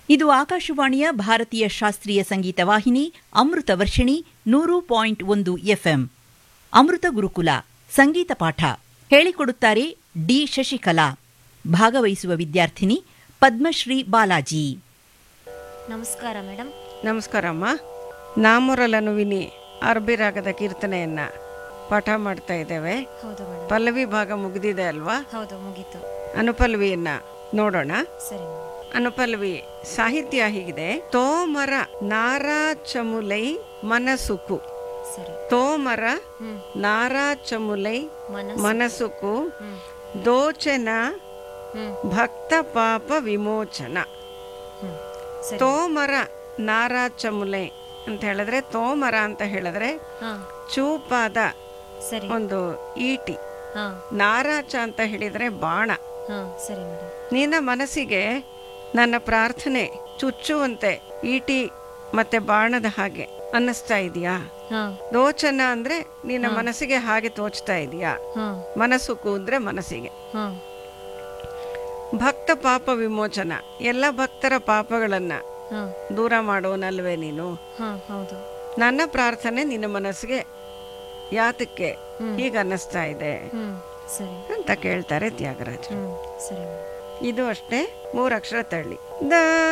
ಇದು ಆಕಾಶವಾಣಿಯ ಭಾರತೀಯ ಶಾಸ್ತ್ರೀಯ ಸಂಗೀತ ವಾಹಿನಿ ಅಮೃತ ವರ್ಷಿಣಿ ನೂರು ಪಾಯಿಂಟ್ ಒಂದು ಎಫ್ಎಂ ಅಮೃತ ಗುರುಕುಲ ಸಂಗೀತ ಪಾಠ ಹೇಳಿಕೊಡುತ್ತಾರೆ ಡಿ ಶಶಿಕಲಾ ಭಾಗವಹಿಸುವ ವಿದ್ಯಾರ್ಥಿನಿ ಪದ್ಮಶ್ರೀ ಬಾಲಾಜಿ ನಮಸ್ಕಾರ ಮೇಡಮ್ ನಮಸ್ಕಾರಮ್ಮ ನಾಮುರಲನು ವಿನಿ ಅರ್ಬಿ ರಾಗದ ಕೀರ್ತನೆಯನ್ನ ಪಾಠ ಮಾಡ್ತಾ ಇದ್ದೇವೆ ಹೌದು ಮೇಡಮ್ ಪಲ್ಲವಿ ಭಾಗ ಮುಗಿದಿದೆ ಅಲ್ವಾ ಹೌದು ಮುಗೀತು ಅನುಪಲ್ಲವಿಯನ್ನ ನೋಡೋಣ ಸರಿ ಮೇಡಮ್ ಅನುಪಲ್ಲವಿ ಸಾಹಿತ್ಯ ಹೀಗಿದೆ ತೋಮರ ನಾರಾ ಚಮುಲೈ ಮನಸುಕು ಸರಿ ತೋಮರ ಹ್ಮ್ ನಾರಾ ಚಮುಲೈ ಮನಸ್ಸು ಮನಸುಕು ಹ್ಮ್ ದೋಚನ ಹ್ಮ್ ಭಕ್ತ ಪಾಪ ವಿಮೋಚನ ಹ್ಮ್ ಸರಿ ತೋಮರ ನಾರಾ ಚಮುಲೈ ಅಂತ ಹೇಳಿದ್ರೆ ತೋಮರ ಅಂತ ಹೇಳಿದ್ರೆ ಹಾ ಚೂಪಾದ ಸರಿ ಒಂದು ಈಟಿ ಹಾ ನಾರಾಚ ಅಂತ ಹೇಳಿದ್ರೆ ಬಾಣ ಹಾ ಸರಿ ಮೇಡಮ್ ನಿನ್ನ ಮನಸ್ಸಿಗೆ ನನ್ನ ಪ್ರಾರ್ಥನೆ ಚುಚ್ಚುವಂತೆ ಈಟಿ ಮತ್ತೆ ಬಾಣದ ಹಾಗೆ ಅನ್ನಿಸ್ತಾ ಇದೆಯಾ ಹಾ ದೋಚನ ಅಂದ್ರೆ ನಿನ್ನ ಮನಸ್ಸಿಗೆ ಹಾಗೆ ತೋಚ್ತಾ ಇದೆಯಾ ಹಾ ಮನಸ್ಸುಕು ಅಂದ್ರೆ ಮನಸ್ಸಿಗೆ ಹಾ ಭಕ್ತ ಪಾಪ ವಿಮೋಚನ ಎಲ್ಲ ಭಕ್ತರ ಪಾಪಗಳನ್ನ ಹಾ ದೂರ ಮಾಡೋನಲ್ವೇ ನೀನು ಹಾ ಹೌದು ನನ್ನ ಪ್ರಾರ್ಥನೆ ನಿನ್ನ ಮನಸ್ಸಿಗೆ ಯಾತಕ್ಕೆ ಹೀಗೆ ಅನ್ನಿಸ್ತಾ ಇದೆ ಹ್ಮ್ ಸರಿ ಅಂತ ಕೇಳ್ತಾರೆ ತ್ಯಾಗರಾಜ ಹ್ಮ್ ಸರಿ ಮೇಡಮ್ ಇದು ಅಷ್ಟೇ ಮೂರಕ್ಷರ ತಳ್ಳಿ ದ